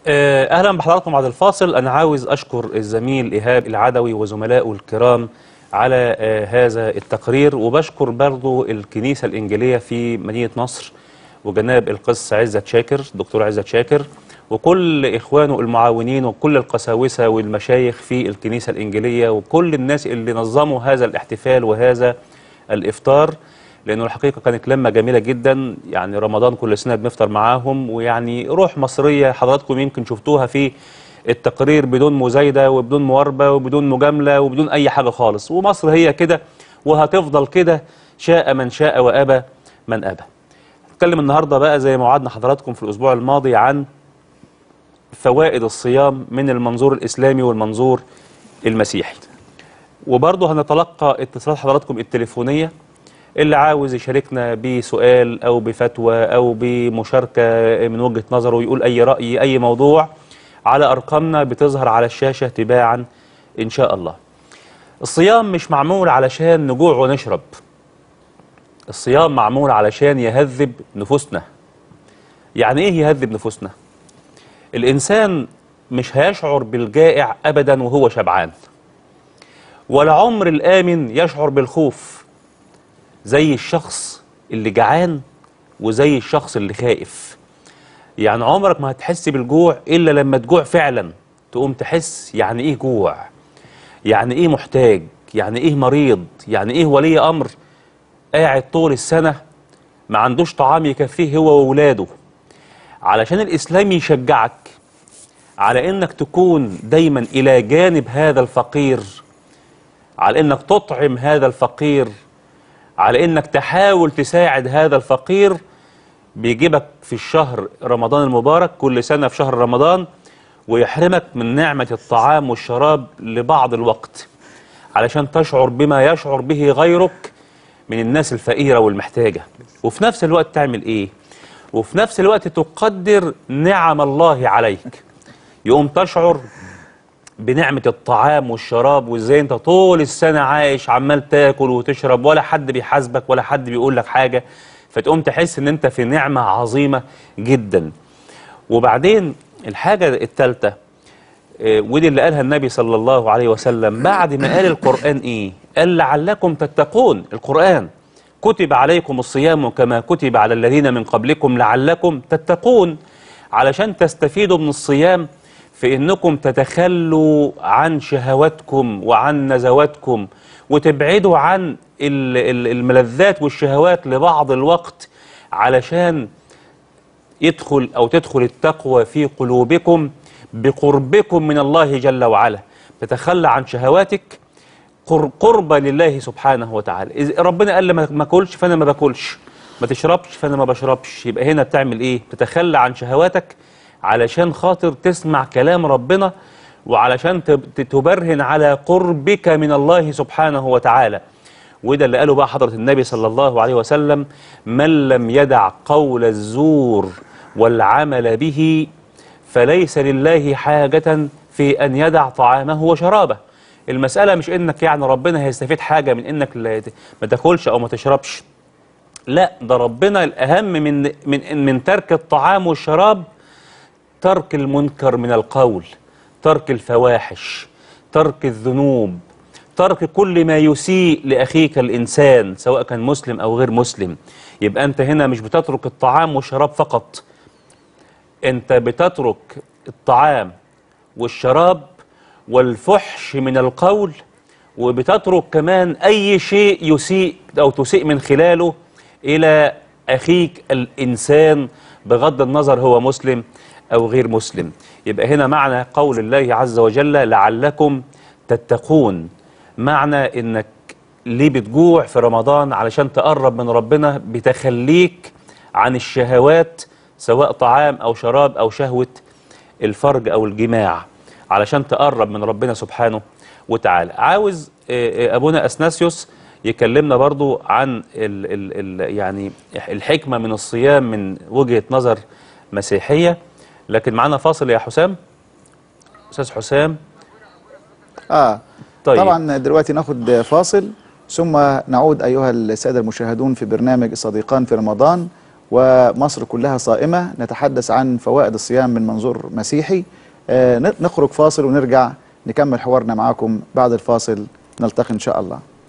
آه، اهلا بحضراتكم بعد الفاصل انا عاوز اشكر الزميل ايهاب العدوي وزملائه الكرام على آه، هذا التقرير وبشكر برضو الكنيسه الانجيليه في مدينه نصر وجناب القس عزت شاكر دكتور عزت شاكر وكل اخوانه المعاونين وكل القساوسه والمشايخ في الكنيسه الانجيليه وكل الناس اللي نظموا هذا الاحتفال وهذا الافطار لانه الحقيقه كانت لمه جميله جدا يعني رمضان كل سنه بنفطر معاهم ويعني روح مصريه حضراتكم يمكن شفتوها في التقرير بدون مزايده وبدون مواربه وبدون مجامله وبدون اي حاجه خالص ومصر هي كده وهتفضل كده شاء من شاء وابى من ابى. هنتكلم النهارده بقى زي ما وعدنا حضراتكم في الاسبوع الماضي عن فوائد الصيام من المنظور الاسلامي والمنظور المسيحي. وبرضه هنتلقى اتصالات حضراتكم التليفونيه اللي عاوز يشاركنا بسؤال او بفتوى او بمشاركه من وجهه نظره ويقول اي راي اي موضوع على ارقامنا بتظهر على الشاشه تباعا ان شاء الله. الصيام مش معمول علشان نجوع ونشرب. الصيام معمول علشان يهذب نفوسنا. يعني ايه يهذب نفوسنا؟ الانسان مش هيشعر بالجائع ابدا وهو شبعان. ولا عمر الامن يشعر بالخوف زي الشخص اللي جعان وزي الشخص اللي خائف يعني عمرك ما هتحس بالجوع الا لما تجوع فعلا تقوم تحس يعني ايه جوع يعني ايه محتاج يعني ايه مريض يعني ايه ولي امر قاعد طول السنه ما عندوش طعام يكفيه هو واولاده علشان الاسلام يشجعك على انك تكون دايما الى جانب هذا الفقير على انك تطعم هذا الفقير على انك تحاول تساعد هذا الفقير بيجيبك في الشهر رمضان المبارك كل سنة في شهر رمضان ويحرمك من نعمة الطعام والشراب لبعض الوقت علشان تشعر بما يشعر به غيرك من الناس الفقيرة والمحتاجة وفي نفس الوقت تعمل ايه وفي نفس الوقت تقدر نعم الله عليك يقوم تشعر بنعمة الطعام والشراب وازاي انت طول السنة عايش عمال تاكل وتشرب ولا حد بيحاسبك ولا حد بيقول لك حاجة فتقوم تحس ان انت في نعمة عظيمة جدا وبعدين الحاجة الثالثة آه، ودي اللي قالها النبي صلى الله عليه وسلم بعد ما قال القرآن ايه قال لعلكم تتقون القرآن كتب عليكم الصيام كما كتب على الذين من قبلكم لعلكم تتقون علشان تستفيدوا من الصيام في انكم تتخلوا عن شهواتكم وعن نزواتكم وتبعدوا عن ال- ال- الملذات والشهوات لبعض الوقت علشان يدخل او تدخل التقوى في قلوبكم بقربكم من الله جل وعلا تتخلى عن شهواتك قر- قربة لله سبحانه وتعالى إذا ربنا قال لي ما ما اكلش فانا ما باكلش ما تشربش فانا ما بشربش يبقى هنا بتعمل ايه تتخلى عن شهواتك علشان خاطر تسمع كلام ربنا وعلشان تب- تبرهن على قربك من الله سبحانه وتعالى وده اللي قاله بقى حضرة النبي صلى الله عليه وسلم من لم يدع قول الزور والعمل به فليس لله حاجة في أن يدع طعامه وشرابه المسألة مش إنك يعني ربنا هيستفيد حاجة من إنك لا- ما تاكلش أو ما تشربش لا ده ربنا الأهم من من من ترك الطعام والشراب ترك المنكر من القول ترك الفواحش ترك الذنوب ترك كل ما يسيء لأخيك الإنسان سواء كان مسلم أو غير مسلم يبقى أنت هنا مش بتترك الطعام والشراب فقط أنت بتترك الطعام والشراب والفحش من القول وبتترك كمان أي شيء يسيء أو تسيء من خلاله إلى أخيك الإنسان بغض النظر هو مسلم أو غير مسلم يبقى هنا معنى قول الله عز وجل لعلكم تتقون معنى إنك ليه بتجوع في رمضان علشان تقرب من ربنا بتخليك عن الشهوات سواء طعام أو شراب أو شهوة الفرج أو الجماع علشان تقرب من ربنا سبحانه وتعالى عاوز آه، آه، أبونا أثناسيوس يكلمنا برضو عن ال ال ال يعني الحكمة من الصيام من وجهة نظر مسيحية لكن معانا فاصل يا حسام أستاذ حسام اه طيب. طبعا دلوقتي ناخد فاصل ثم نعود ايها الساده المشاهدون في برنامج الصديقان في رمضان ومصر كلها صائمة نتحدث عن فوائد الصيام من منظور مسيحي آه، ن- نخرج فاصل ونرجع نكمل حوارنا معاكم بعد الفاصل نلتقي إن شاء الله